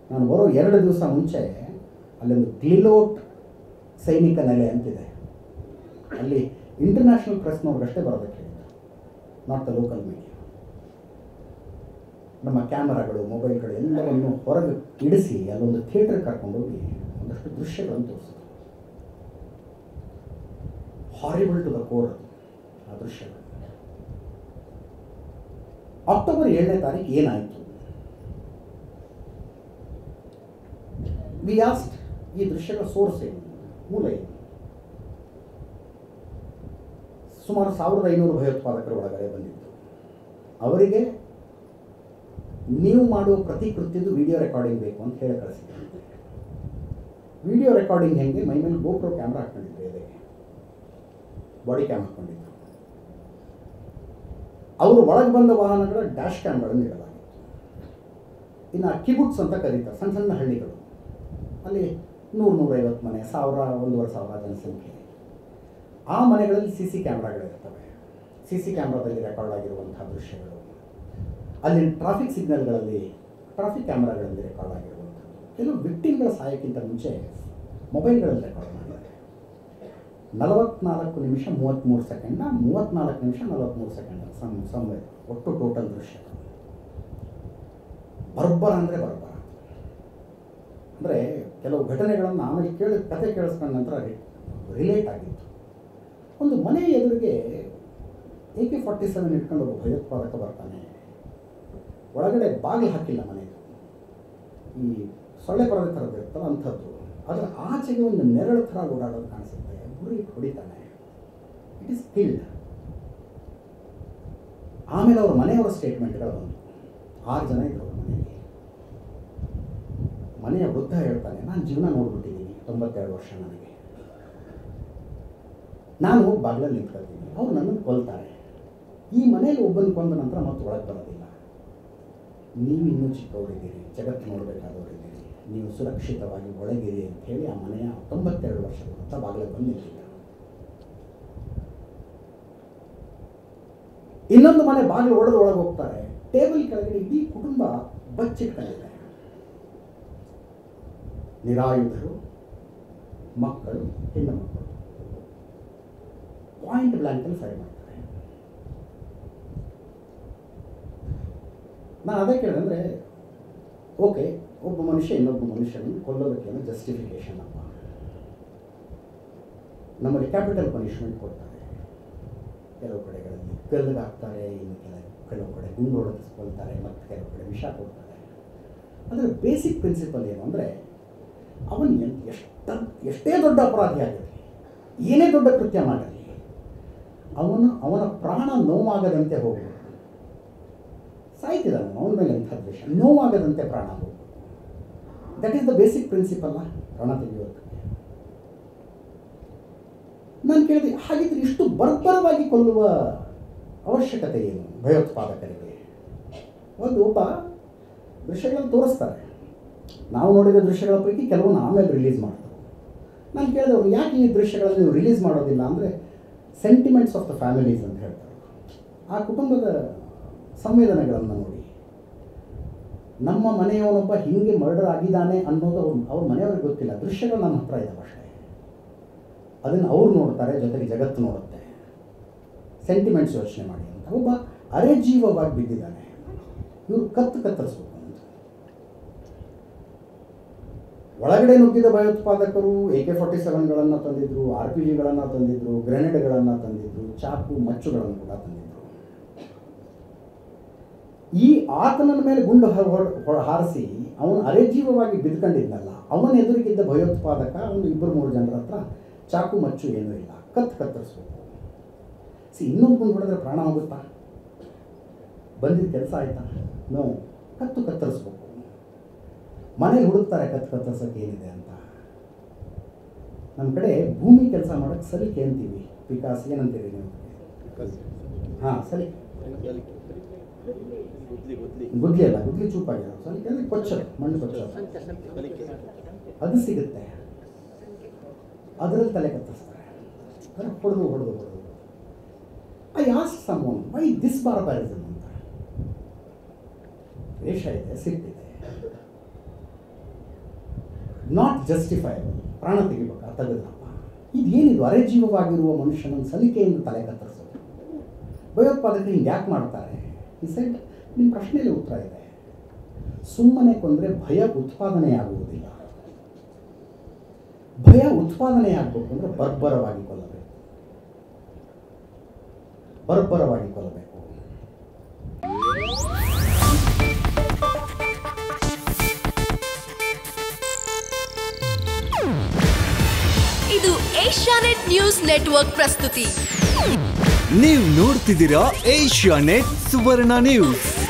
ನಾನು ಬರೋ ಎರಡು ದಿವಸ ಮುಂಚೆ ಅಲ್ಲೊಂದು ಗ್ಲಿಲೋಟ್ ಸೈನಿಕ ನೆಲೆ ಅಂತಿದೆ ಅಲ್ಲಿ ಇಂಟರ್ನ್ಯಾಷನಲ್ ಪ್ರೆಸ್ನವ್ರಿಗಷ್ಟೇ ಬರೋದಕ್ಕೆ ಹೇಳಿದ್ರು ನಾಟ್ ದ ಲೋಕಲ್ ಮೀಡಿಯಾ ನಮ್ಮ ಕ್ಯಾಮರಾಗಳು ಮೊಬೈಲ್ಗಳು ಎಲ್ಲವನ್ನು ಹೊರಗೆ ಇಡಿಸಿ ಅಲ್ಲೊಂದು ಥಿಯೇಟರ್ ಕರ್ಕೊಂಡೋಗಿ ಒಂದಷ್ಟು ದೃಶ್ಯಗಳನ್ನು ತೋರಿಸಿದ್ರು ಹಾರಿಬಲ್ ಟು ದ ಕೋರ್ ಆ ದೃಶ್ಯಗಳು ಅಕ್ಟೋಬರ್ ಏಳನೇ ತಾರೀಕು ಏನಾಯಿತು ವಿ ಆಸ್ಟ್ ಈ ದೃಶ್ಯಗಳ ಸೋರ್ಸ್ ಏನು ಮೂಲ ಏನು ಸುಮಾರು ಸಾವಿರದ ಐನೂರು ಭಯೋತ್ಪಾದಕರ ಒಳಗಡೆ ಬಂದಿತ್ತು ಅವರಿಗೆ ನೀವು ಮಾಡುವ ಪ್ರತಿ ಕೃತ್ಯದ್ದು ವಿಡಿಯೋ ರೆಕಾರ್ಡಿಂಗ್ ಬೇಕು ಅಂತ ಹೇಳಿ ಕಳಿಸಿದ್ರು ವಿಡಿಯೋ ರೆಕಾರ್ಡಿಂಗ್ ಹೆಂಗೆ ಮೈ ಮೇಲೆ ಗೋಪ್ರೋ ಕ್ಯಾಮ್ರಾ ಹಾಕೊಂಡಿದ್ರು ಎದೆಗೆ ಬಾಡಿ ಕ್ಯಾಮ್ ಹಾಕೊಂಡಿದ್ರು ಅವರು ಒಳಗೆ ಬಂದ ವಾಹನಗಳ ಡ್ಯಾಶ್ ಕ್ಯಾಮ್ಗಳನ್ನು ಇಡಲಾಗಿತ್ತು ಇನ್ನು ಕಿಬುಟ್ಸ್ ಅಂತ ಕರೀತಾರೆ ಸಣ್ಣ ಸಣ್ಣ ಹಳ್ಳಿಗಳು ಅಲ್ಲಿ ನೂರು ನೂರೈವತ್ತು ಮನೆ ಸಾವಿರ ಒಂದೂವರೆ ಸಾವಿರ ಜನಸಂಖ್ಯೆ ಆ ಮನೆಗಳಲ್ಲಿ ಸಿ ಸಿ ಕ್ಯಾಮ್ರಾಗಳಿರ್ತವೆ ಸಿ ಸಿ ಕ್ಯಾಮ್ರಾದಲ್ಲಿ ರೆಕಾರ್ಡ್ ಆಗಿರುವಂತಹ ದೃಶ್ಯಗಳು ಅಲ್ಲಿ ಟ್ರಾಫಿಕ್ ಸಿಗ್ನಲ್ಗಳಲ್ಲಿ ಟ್ರಾಫಿಕ್ ಕ್ಯಾಮ್ರಾಗಳಲ್ಲಿ ರೆಕಾರ್ಡ್ ಆಗಿರುವಂಥದ್ದು ಕೆಲವು ವಿಕ್ಟಿಮ್ಗಳ ಸಹಾಯಕ್ಕಿಂತ ಮುಂಚೆ ಮೊಬೈಲ್ಗಳಲ್ಲಿ ರೆಕಾರ್ಡ್ ಮಾಡಿದ್ದಾರೆ ನಲವತ್ನಾಲ್ಕು ನಿಮಿಷ ಮೂವತ್ತ್ಮೂರು ಸೆಕೆಂಡ ಮೂವತ್ತ್ನಾಲ್ಕು ನಿಮಿಷ ನಲವತ್ತ್ಮೂರು ಸೆಕೆಂಡ್ ಸಮ್ ಸಮ್ವೆ ಒಟ್ಟು ಟೋಟಲ್ ದೃಶ್ಯ ಬರ್ಬರ ಅಂದರೆ ಬರ್ಬರ ಅಂದರೆ ಕೆಲವು ಘಟನೆಗಳನ್ನು ಆಮೇಲೆ ಕೇಳಿ ಕತೆ ಕೇಳಿಸ್ಕೊಂಡ ನಂತರ ರಿಲೇಟ್ ಆಗಿತ್ತು ಒಂದು ಮನೆ ಎದುರಿಗೆ ಎ ಕೆ ಫಾರ್ಟಿ ಸೆವೆನ್ ಇಟ್ಕೊಂಡು ಒಬ್ಬ ಭಯೋತ್ಪಾದಕ ಬರ್ತಾನೆ ಒಳಗಡೆ ಬಾಗಿಲು ಹಾಕಿಲ್ಲ ಮನೆದು ಈ ಸೊಳ್ಳೆ ಪರದೆ ಥರದ್ದು ಇರ್ತಲ್ಲ ಅಂಥದ್ದು ಅದರ ಆಚೆಗೆ ಒಂದು ನೆರಳು ಥರ ಓಡಾಡೋದು ಕಾಣಿಸುತ್ತೆ ಗುರಿ ಹೊಡಿತಾನೆ ಇಟ್ ಈಸ್ ಕಿಲ್ಡ್ ಆಮೇಲೆ ಅವ್ರ ಮನೆಯವರ ಸ್ಟೇಟ್ಮೆಂಟ್ಗಳು ಬಂತು ಆರು ಜನ ಇದ್ರು ಅವ್ರ ಮನೆಯಲ್ಲಿ ಮನೆಯ ವೃದ್ಧ ಹೇಳ್ತಾನೆ ನಾನು ಜೀವನ ನೋಡ್ಬಿಟ್ಟಿದ್ದೀನಿ ತೊಂಬತ್ತೆರಡು ವರ್ಷ ನನಗೆ ನಾನು ಬಾಗಿಲಲ್ಲಿ ನಿಂತ್ಕೊಳ್ತೀನಿ ಅವ್ರು ನನ್ನನ್ನು ಕೊಲ್ತಾರೆ ಈ ಮನೆಯಲ್ಲಿ ಒಬ್ಬನ ಕೊಂದ ನಂತರ ಮತ್ತೆ ಒಳಗೆ ಬರೋದಿಲ್ಲ ನೀವು ಇನ್ನೂ ಚಿಕ್ಕವರಿದ್ದೀರಿ ಜಗತ್ತು ನೋಡಬೇಕಾದವರಿದ್ದೀರಿ ನೀವು ಸುರಕ್ಷಿತವಾಗಿ ಒಳಗಿರಿ ಅಂತ ಹೇಳಿ ಆ ಮನೆಯ ತೊಂಬತ್ತೆರಡು ವರ್ಷದ ವೃತ್ತ ಬಾಗಿಲಿಗೆ ಬಂದು ನಿಂತಿದ್ದ ಇನ್ನೊಂದು ಮನೆ ಬಾಗಿಲು ಒಡೆದು ಒಳಗೆ ಹೋಗ್ತಾರೆ ಟೇಬಲ್ ಕೆಳಗಡೆ ಇಡೀ ಕುಟುಂಬ ಬಚ್ಚಿಟ್ಕೊಂಡಿದೆ ನಿರಾಯುಧರು ಮಕ್ಕಳು ಹೆಣ್ಣು ಮಕ್ಕಳು ಪಾಯಿಂಟ್ ಬ್ಲ್ಯಾಂಕಲ್ಲಿ ಫೈರ್ ಮಾಡ್ತಾರೆ ನಾನು ಅದೇ ಕೇಳಿದೆ ಅಂದರೆ ಓಕೆ ಒಬ್ಬ ಮನುಷ್ಯ ಇನ್ನೊಬ್ಬ ಮನುಷ್ಯನನ್ನು ಕೊಲ್ಲೋದಕ್ಕೇನು ಜಸ್ಟಿಫಿಕೇಶನ್ ಅಪ್ಪ ನಮ್ಮಲ್ಲಿ ಕ್ಯಾಪಿಟಲ್ ಪನಿಷ್ಮೆಂಟ್ ಕೊಡ್ತಾರೆ ಕೆಲವು ಕಡೆಗಳಲ್ಲಿ ಕಲ್ಲಿಗೆ ಹಾಕ್ತಾರೆ ಇನ್ನು ಕೆಲವು ಕೆಲವು ಕಡೆ ಗುಂಡು ಹೊಡೆದಿಸ್ಕೊಳ್ತಾರೆ ಮತ್ತು ಕೆಲವು ಕಡೆ ವಿಷ ಕೊಡ್ತಾರೆ ಅಂದರೆ ಬೇಸಿಕ್ ಪ್ರಿನ್ಸಿಪಲ್ ಏನು ಅಂದರೆ ಅವನು ಎನ್- ಎಷ್ಟ ಎಷ್ಟೇ ದೊಡ್ಡ ಅಪರಾಧಿ ಆಗಿರಲಿ ಏನೇ ದೊಡ್ಡ ಕೃತ್ಯ ಮಾಡಲಿ ಅವನು ಅವನ ಪ್ರಾಣ ನೋವಾಗದಂತೆ ಹೋಗಬೇಕು ಸಾಯ್ತಿದ್ದಾನೆ ಅವನ ಮೇಲೆ ಎಂಥ ದ್ವೇಷ ನೋವಾಗದಂತೆ ಪ್ರಾಣ ಹೋಗಬೇಕು ದಟ್ ಈಸ್ ದ ಬೇಸಿಕ್ ಪ್ರಿನ್ಸಿಪಲ್ಲ ಪ್ರಾಣ ತೆಗೆಯೋದಕ್ಕೆ ನಾನು ಕೇಳಿದೆ ಹಾಗಿದ್ರೆ ಇಷ್ಟು ಬರ್ಬರವಾಗಿ ಕೊಲ್ಲುವ ಅವಶ್ಯಕತೆ ಏನು ಭಯೋತ್ಪಾದಕರಿಗೆ ಒಂದು ಒಬ್ಬ ದೃಶ್ಯಗಳನ್ನು ತೋರಿಸ್ತಾರೆ ನಾವು ನೋಡಿದ ದೃಶ್ಯಗಳ ಪೈಕಿ ಕೆಲವನ್ನ ಆಮೇಲೆ ರಿಲೀಸ್ ಮಾಡ್ತಾರೆ ನಾನು ಕೇಳಿದೆ ಅವ್ರು ಯಾಕೆ ಈ ದೃಶ್ಯಗಳನ್ನು ನೀವು ರಿಲೀಸ್ ಮಾಡೋದಿಲ್ಲ ಅಂದರೆ ಸೆಂಟಿಮೆಂಟ್ಸ್ ಆಫ್ ದ ಫ್ಯಾಮಿಲೀಸ್ ಅಂತ ಹೇಳ್ತಾರೆ ಆ ಕುಟುಂಬದ ಸಂವೇದನೆಗಳನ್ನು ನೋಡಿ ನಮ್ಮ ಮನೆಯವನೊಬ್ಬ ಹಿಂಗೆ ಮರ್ಡರ್ ಆಗಿದ್ದಾನೆ ಅನ್ನೋದು ಅವ್ರು ಅವ್ರ ಮನೆಯವ್ರಿಗೆ ಗೊತ್ತಿಲ್ಲ ದೃಶ್ಯಗಳು ನಮ್ಮ ಹತ್ರ ಇದ್ದಾವೆ ಅಷ್ಟೇ ಅದನ್ನು ಅವ್ರು ನೋಡ್ತಾರೆ ಜೊತೆಗೆ ಜಗತ್ತು ನೋಡುತ್ತೆ ಸೆಂಟಿಮೆಂಟ್ಸ್ ಯೋಚನೆ ಮಾಡಿ ಅಂತ ಒಬ್ಬ ಅರೆಜೀವವಾಗಿ ಬಿದ್ದಿದ್ದಾನೆ ಇವರು ಕತ್ತು ಕತ್ತರಿಸ್ಬೇಕು ಅಂತ ಒಳಗಡೆ ನುಗ್ಗಿದ ಭಯೋತ್ಪಾದಕರು ಎ ಕೆ ಫಾರ್ಟಿ ಸೆವೆನ್ಗಳನ್ನು ತಂದಿದ್ರು ಆರ್ ಪಿ ಜಿಗಳನ್ನು ತಂದಿದ್ರು ಗ್ರೆನೇಡ್ಗಳನ್ನು ತಂದಿದ್ರು ಚಾಕು ಮಚ್ಚುಗಳನ್ನು ಕೂಡ ತಂದಿದ್ರು ಈ ಆತನ ಮೇಲೆ ಗುಂಡು ಹ- ಹೊಡ್- ಹೊ- ಹಾರಿಸಿ ಅವನು ಅರೆಜೀವವಾಗಿ ಬಿದ್ಕೊಂಡಿದ್ನಲ್ಲ ಅವನ ಎದುರಿಗಿದ್ದ ಭಯೋತ್ಪಾದಕ ಒಂದು ಇಬ್ಬರು ಮೂರು ಜನರ ಹತ್ರ ಚಾಕು ಮಚ್ಚು ಏನೂ ಇಲ್ಲ ಕತ್ತು ಕತ್ತರಿಸ್ಬೇಕು ಸಿ ಇನ್ನೊಂದು ಗುಂಡು ಹೊಡೆದ್ರೆ ಪ್ರಾಣ ಹೋಗುತ್ತಾ ಬಂದಿದ್ದ ಕೆಲಸ ಆಯ್ತಾ ನೋ ಕತ್ತು ಕತ್ತರಿಸ್ಬೇಕು ಮನೇಲಿ ಹುಡುಕ್ತಾರೆ ಕತ್ತು ಕತ್ತರಿಸೋಕೆ ಏನಿದೆ ಅಂತ ನಮ್ಮ ಕಡೆ ಭೂಮಿ ಕೆಲಸ ಮಾಡೋಕ್ಕೆ ಸಲಿಕೆ ಅಂತೀವಿ ವಿಕಾಸ್ ಏನಂತೀರಿ ನೀವು ಹಾಂ ಸಲಿಕೆ ಗುದ್ಲಿ ಗುದ್ಲಿ ಗುದ್ಲಿ ಅಲ್ಲ ಗುದ್ಲಿ ಚೂಪಾಗಿರೋ ಸಲಿಕೆ ಅಂದರೆ ಕೊಚ್ಚರು ಮಣ್ಣು ಕೊಚ್ಚರು ಕಲಿಕೆ ಅದು ಸಿಗುತ್ತೆ ಅದರಲ್ಲಿ ತಲೆ ಕತ್ತರಿಸ್ತಾರೆ ಅದನ್ನು ಹೊಡೆದು ಹೊಡೆದು ಹೊಡೆದು I asked someone why this barbarism ಅಂತ ವೇಷ ಇದೆ ಸಿಟ್ಟಿದೆ ನಾಟ್ ಜಸ್ಟಿಫೈಬಲ್ ಪ್ರಾಣ ತೆಗಿಬೇಕಾ ತೆಗೆದ್ರಪ್ಪ ಇದೇನಿದು ಅರೆಜೀವವಾಗಿರುವ ಮನುಷ್ಯನ ಸಲಿಕೆಯಿಂದ ತಲೆ ಕತ್ತರಿಸೋದು ಭಯೋತ್ಪಾದಕರು ಹಿಂಗೆ ಯಾಕೆ ಮಾಡ್ತಾರೆ ಈ ಸೈಡ್ ನಿಮ್ಮ ಪ್ರಶ್ನೆಯಲ್ಲಿ ಉತ್ತರ ಇದೆ ಸುಮ್ಮನೆ ಕೊಂದರೆ ಭಯ ಉತ್ಪಾದನೆ ಆಗುವುದಿಲ್ಲ ಭಯ ಉತ್ಪಾದನೆ ಆಗಬೇಕು ಅಂದರೆ ಬರ್ಬರವಾಗಿ ಕೊಲ್ಲಬೇಕು ಬರ್ಬರವಾಗಿ ಕೊಲ್ಲಬೇಕು ಇದು ಏಷ್ಯಾನೆಟ್ ನ್ಯೂಸ್ ನೆಟ್ವರ್ಕ್ ಪ್ರಸ್ತುತಿ ನೀವು ನೋಡ್ತಿದ್ದೀರಾ ಏಷ್ಯಾ ನೆಟ್ ಸುವರ್ಣ ನ್ಯೂಸ್